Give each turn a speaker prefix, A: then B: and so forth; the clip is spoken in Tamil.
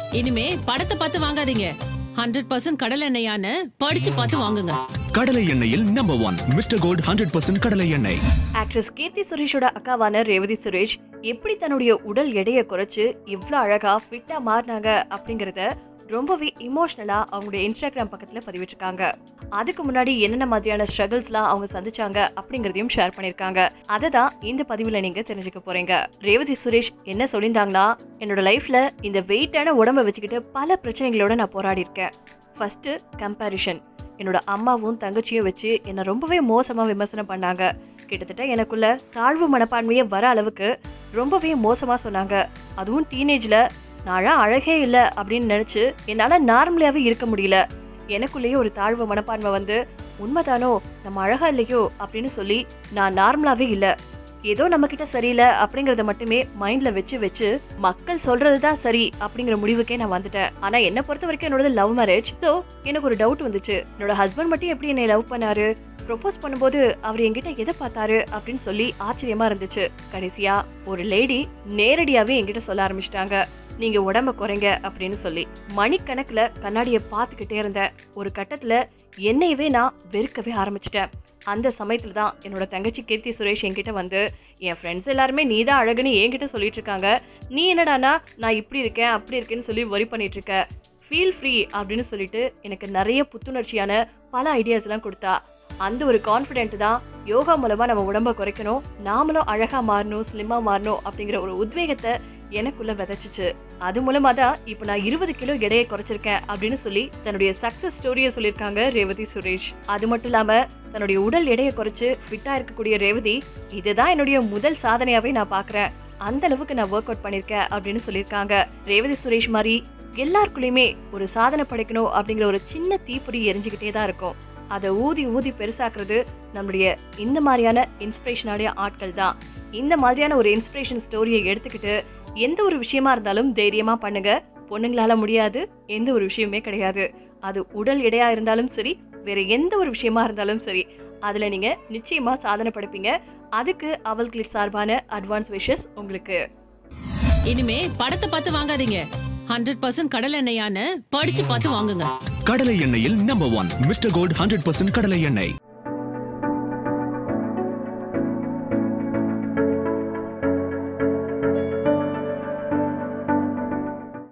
A: இனிமே படத்தை பார்த்து வாங்காதீங்க ஹண்ட்ரட் பர்சன்ட் கடல் எண்ணெயான்னு படிச்சு பார்த்து வாங்குங்க
B: கடலை எண்ணெயில் number one mister gold hundred percent கடலை எண்ணெய்
C: ஆக்ட்ரஸ் கீர்த்தி சுரேஷோட அக்காவான ரேவதி சுரேஷ் எப்படி தன்னுடைய உடல் எடையை குறைச்சு இவ்வளோ அழகா ஃபிட்டா மாறினாங்க அப்படிங்கறத ரொம்பவே இமோஷனலா அவங்களுடைய இன்ஸ்டாகிராம் பக்கத்துல பதிவிட்டிருக்காங்க அதுக்கு முன்னாடி என்னென்ன மாதிரியான ஸ்ட்ரகிள்ஸ்லாம் அவங்க சந்திச்சாங்க அப்படிங்கறதையும் ஷேர் பண்ணிருக்காங்க அதை தான் இந்த பதிவுல நீங்க தெரிஞ்சுக்க போறீங்க ரேவதி சுரேஷ் என்ன சொல்லியிருந்தாங்கன்னா என்னோட லைஃப்ல இந்த வெயிட்டான உடம்ப வச்சுக்கிட்டு பல பிரச்சனைகளோட நான் போராடி இருக்கேன் ஃபர்ஸ்ட் கம்பேரிஷன் என்னோட அம்மாவும் தங்கச்சியும் வச்சு என்னை ரொம்பவே மோசமா விமர்சனம் பண்ணாங்க கிட்டத்தட்ட எனக்குள்ள தாழ்வு மனப்பான்மையே வர அளவுக்கு ரொம்பவே மோசமா சொன்னாங்க அதுவும் டீனேஜ்ல நான் அழகே இல்லை அப்படின்னு நினைச்சு என்னால நார்மலாவே இருக்க முடியல எனக்குள்ளேயே ஒரு தாழ்வு மனப்பான்மை வந்து உண்மைதானோ நம்ம அழகா இல்லையோ அப்படின்னு சொல்லி நான் நார்மலாவே இல்லை ஏதோ நம்ம கிட்ட சரியில்லை அப்படிங்கறத மட்டுமே மைண்ட்ல வச்சு வச்சு மக்கள் சொல்றதுதான் சரி அப்படிங்கிற முடிவுக்கே நான் வந்துட்டேன் ஆனா என்ன பொறுத்த வரைக்கும் என்னோட லவ் மேரேஜ் ஸோ எனக்கு ஒரு டவுட் வந்துச்சு என்னோட ஹஸ்பண்ட் மட்டும் எப்படி என்னை லவ் பண்ணாரு ப்ரொபோஸ் பண்ணும்போது அவர் என்கிட்ட எதை பார்த்தாரு அப்படின்னு சொல்லி ஆச்சரியமா இருந்துச்சு கடைசியா ஒரு லேடி நேரடியாவே என்கிட்ட சொல்ல ஆரம்பிச்சிட்டாங்க நீங்க உடம்ப குறைங்க அப்படின்னு சொல்லி மணிக்கணக்குல கண்ணாடியை பார்த்துக்கிட்டே இருந்தேன் ஒரு கட்டத்துல என்னையவே நான் வெறுக்கவே ஆரம்பிச்சிட்டேன் அந்த சமயத்துல தான் என்னோட தங்கச்சி கீர்த்தி சுரேஷ் என்கிட்ட வந்து என் ஃப்ரெண்ட்ஸ் எல்லாருமே நீ தான் அழகுன்னு என்கிட்ட சொல்லிட்டு இருக்காங்க நீ என்னடானா நான் இப்படி இருக்கேன் அப்படி இருக்கேன்னு சொல்லி worry பண்ணிட்டு இருக்க ஃபீல் ஃப்ரீ அப்படின்னு சொல்லிட்டு எனக்கு நிறைய புத்துணர்ச்சியான பல ஐடியாஸ்லாம் கொடுத்தா அந்த ஒரு கான்ஃபிடென்ட் தான் யோகா மூலமா நம்ம உடம்ப குறைக்கணும் நாமளும் அழகா மாறணும் ஸ்லிம்மா மாறணும் அப்படிங்கிற ஒரு உத்வேகத்தை எனக்குள்ள விதைச்சிச்சு அது மூலமா தான் இப்போ நான் இருபது கிலோ எடையை குறைச்சிருக்கேன் அப்படின்னு சொல்லி தன்னுடைய சக்சஸ் ஸ்டோரியை சொல்லியிருக்காங்க ரேவதி சுரேஷ் அது மட்டும் இல்லாம தன்னுடைய உடல் எடையை குறைச்சு ஃபிட்டா இருக்கக்கூடிய ரேவதி இதுதான் என்னுடைய முதல் சாதனையாவே நான் பாக்குறேன் அந்த அளவுக்கு நான் ஒர்க் அவுட் பண்ணிருக்கேன் அப்படின்னு சொல்லியிருக்காங்க ரேவதி சுரேஷ் மாதிரி எல்லாருக்குள்ளயுமே ஒரு சாதனை படைக்கணும் அப்படிங்கிற ஒரு சின்ன தீப்பொறி எரிஞ்சுக்கிட்டே தான் இருக்கும் அதை ஊதி ஊதி பெருசாக்குறது நம்மளுடைய இந்த மாதிரியான இன்ஸ்பிரேஷனான ஆட்கள் தான் இந்த மாதிரியான ஒரு இன்ஸ்பிரேஷன் ஸ்டோரியை எடுத்துக்கிட்டு எந்த ஒரு விஷயமா இருந்தாலும் தைரியமா பண்ணுங்க பொண்ணுங்களால முடியாது எந்த ஒரு விஷயமே கிடையாது அது உடல் எடையா இருந்தாலும் சரி வேற எந்த ஒரு விஷயமா இருந்தாலும் சரி அதுல நீங்க நிச்சயமா சாதனை படைப்பீங்க அதுக்கு அவள்களின் சார்பான அட்வான்ஸ் விஷஸ் உங்களுக்கு
A: இனிமே படத்தை பார்த்து வாங்காதீங்க ஹண்ட்ரட் பர்சன்ட் கடல் எண்ணெயான்னு படிச்சு பார்த்து வாங்குங்க
B: கடலை எண்ணெயில் number one mister gold hundred percent கடலை எண்ணெய்